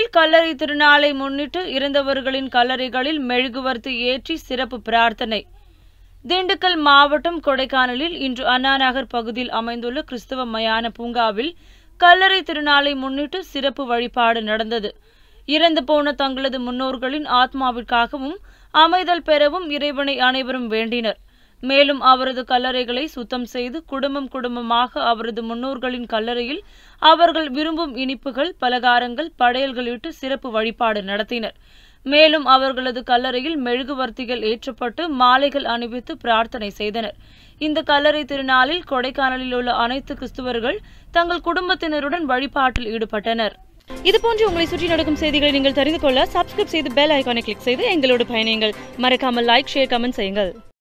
கொடைக்கானலில் கல்லறை திருநாளை முன்னிட்டு இறந்தவர்களின் கல்லறைகளில் மெழுகுவர்த்தி ஏற்றி சிறப்பு பிரார்த்தனை திண்டுக்கல் மாவட்டம் கொடைக்கானலில் இன்று அண்ணா நகர் பகுதியில் அமைந்துள்ள கிறிஸ்தவ மயான பூங்காவில் கல்லறை திருநாளை முன்னிட்டு சிறப்பு வழிபாடு நடந்தது இறந்து போன தங்களது முன்னோர்களின் ஆத்மாவிற்காகவும் அமைதல் பெறவும் இறைவனை அனைவரும் வேண்டினர் மேலும் அவரது கல்லறைகளை சுத்தம் செய்து குடும்பம் குடும்பமாக அவரது முன்னோர்களின் கல்லறையில் அவர்கள் விரும்பும் இனிப்புகள் பலகாரங்கள் படையல்களிட்டு சிறப்பு வழிபாடு நடத்தினர் மேலும் அவர்களது கல்லறையில் மெழுகுவர்த்திகள் ஏற்றப்பட்டு மாலைகள் அணிவித்து பிரார்த்தனை செய்தனர் இந்த கல்லறை திருநாளில் கொடைக்கானலில் உள்ள அனைத்து கிறிஸ்துவர்கள் தங்கள் குடும்பத்தினருடன் வழிபாட்டில் ஈடுபட்டனர் இது போன்று உங்களை சுற்றி நடக்கும் செய்திகளை நீங்கள் தெரிந்து கொள்ள சப்ஸ்கிரைப் செய்து பெல் ஐகானை கிளிக் செய்து எங்களோடு பயணியுங்கள் மறக்காமல் லைக் ஷேர் கமெண்ட் செய்யுங்கள்